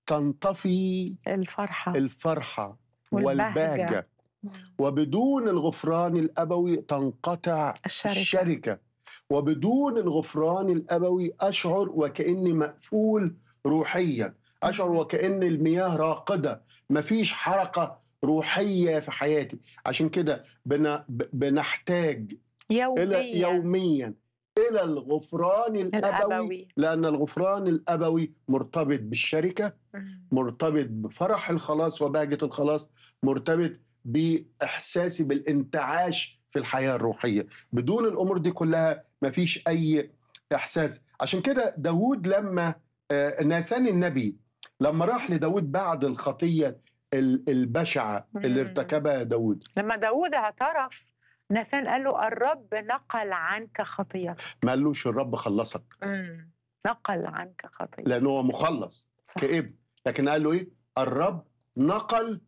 تنطفي الفرحة الفرحة والبهجة. والبهجة وبدون الغفران الأبوي تنقطع الشركة. الشركة وبدون الغفران الأبوي أشعر وكأني مقفول روحيا أشعر مم. وكأن المياه راقدة مفيش حركة روحية في حياتي عشان كده بن... ب- بنحتاج يوميا إلى يوميا إلى الغفران الأبوي الأبوي لأن الغفران الأبوي مرتبط بالشركة مم. مرتبط بفرح الخلاص وبهجة الخلاص مرتبط بإحساسي بالانتعاش في الحياة الروحية بدون الأمور دي كلها مفيش أي إحساس عشان كده داود لما آه، ناثان النبي لما راح لداود بعد الخطية ال- البشعة اللي مم. ارتكبها داود لما داود اعترف ناثان قال له الرب نقل عنك خطيتك ما قالوش الرب خلصك مم. نقل عنك خطيتك لأنه هو مخلص صح. كابن لكن قال له إيه الرب نقل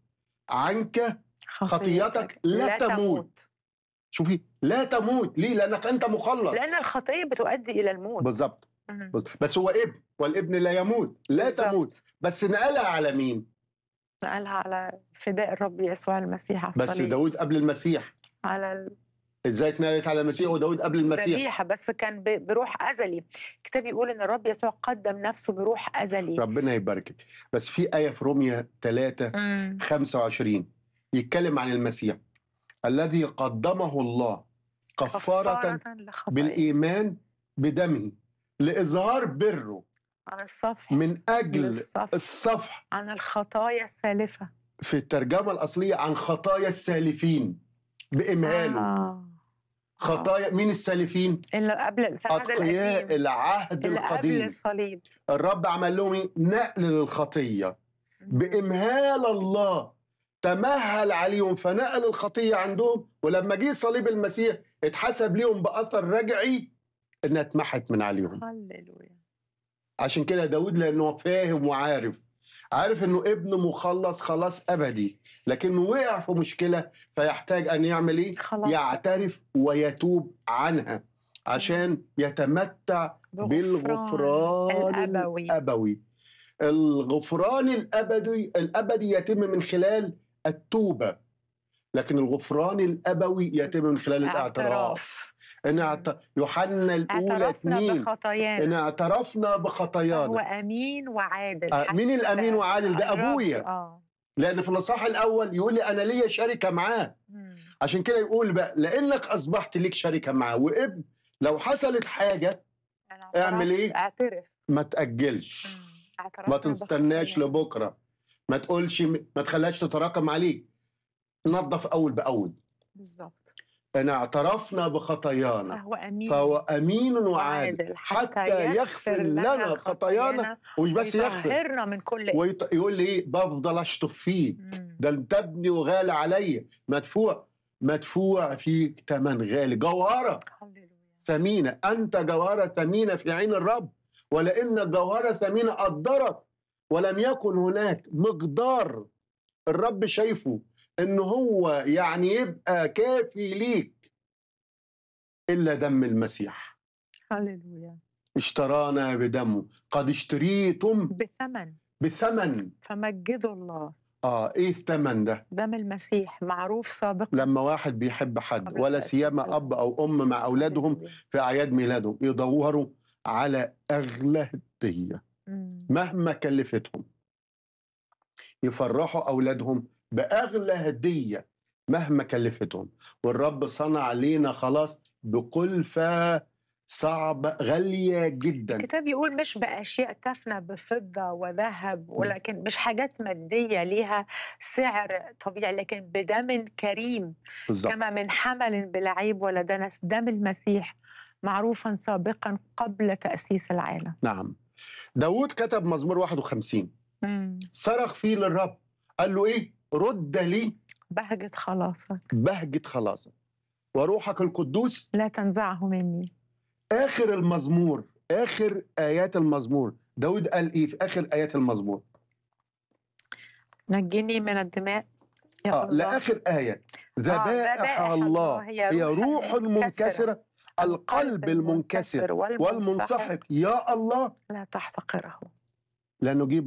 عنك خطيتك لا تموت. شوفي لا تموت ليه لأنك أنت مخلص لأن الخطية بتؤدي إلى الموت بالظبط مم. بص- بس هو ابن والابن لا يموت لا بالظبط. تموت بس نقلها على مين نقلها على فداء الرب يسوع المسيح على بس الصليب داود قبل المسيح على ازاي اتنقلت على المسيح وداود قبل المسيح الذبيحة بس كان ب- بروح أزلي الكتاب يقول إن الرب يسوع قدم نفسه بروح أزلي ربنا يباركك بس في آية في روميا 3 مم. 25 يتكلم عن المسيح الذي قدمه الله كفارة لخطايا بالإيمان بدمه لإظهار بره عن الصفح من أجل للصفح الصفح عن الخطايا السالفة في الترجمة الأصلية عن خطايا السالفين بإمهاله آه. خطايا مين السالفين؟ اللي قبل في العهد أتقياء القديم العهد اللي قبل القديم الصليب الرب عمل لهم إيه؟ نقل للخطية بإمهال الله تمهل عليهم فنقل الخطية عندهم ولما جه صليب المسيح اتحسب ليهم بأثر رجعي إنها اتمحت من عليهم هللويا عشان كده داود لأنه فاهم وعارف عارف إنه ابن مخلص خلاص أبدي لكنه وقع في مشكلة فيحتاج أن يعمل إيه؟ خلاص يعترف ويتوب عنها عشان يتمتع بالغفران الأبوي الأبوي الغفران الأبدي الأبدي يتم من خلال التوبة لكن الغفران الأبوي يتم من خلال الاعتراف إن اعت- يوحنا الأولى اعترفنا اثنين بخطايانا إن اعترفنا هو بخطايانا أمين وعادل آه، مين حتى الأمين وعادل ده الرب- أبويا اه لأن في الإصحاح الأول يقول لي أنا ليا شركة معاه مم. عشان كده يقول بقى لأنك أصبحت ليك شركة معاه وابن لو حصلت حاجة أنا اعمل اعترفت- إيه؟ اعترف ما تأجلش مم. اعترفنا ما تستناش بخطايانا. لبكره ما تقولش ما تخليهاش تتراكم عليك نظف اول باول بالظبط ان اعترفنا بخطايانا فهو أمين فهو امين وعادل وعادل حتى يغفر لنا خطايانا ومش بس يغفر ويطهرنا من كل ويط... يقول لي ايه بفضل اشطف فيه مم. ده انت ابني وغالي عليا مدفوع مدفوع فيك ثمن غالي جوهره هللويا ثمينه انت جوهره ثمينه في عين الرب ولان الجوهره ثمينه قدرت ولم يكن هناك مقدار الرب شايفه ان هو يعني يبقى كافي ليك الا دم المسيح هللويا اشترانا بدمه قد اشتريتم بثمن بثمن فمجدوا الله اه ايه الثمن ده دم المسيح معروف سابقا لما واحد بيحب حد قبل ولا تأسيس سيما العالم. اب او ام مع اولادهم هللويا. في اعياد ميلادهم يدوروا على اغلى هديه مم. مهما كلفتهم يفرحوا اولادهم باغلى هديه مهما كلفتهم والرب صنع لينا خلاص بكلفه صعبه غاليه جدا الكتاب يقول مش بأشياء تفنى بفضة وذهب ولكن مش حاجات مادية ليها سعر طبيعي لكن بدم كريم بالظبط كما من حمل بلا عيب ولا دنس دم المسيح معروفا سابقا قبل تأسيس العالم نعم داود كتب مزمور 51 مم. صرخ فيه للرب قال له ايه رد لي بهجة خلاصك بهجه خلاصك وروحك القدوس لا تنزعه مني اخر المزمور اخر ايات المزمور داود قال ايه في اخر ايات المزمور نجني من الدماء يا اه الله لاخر ايه ذبائح ذبائح الله الله هي هي روح روح المنكسرة. منكسره القلب المنكسر والمنسحق والمنسحق يا الله لا تحتقره لا نجيب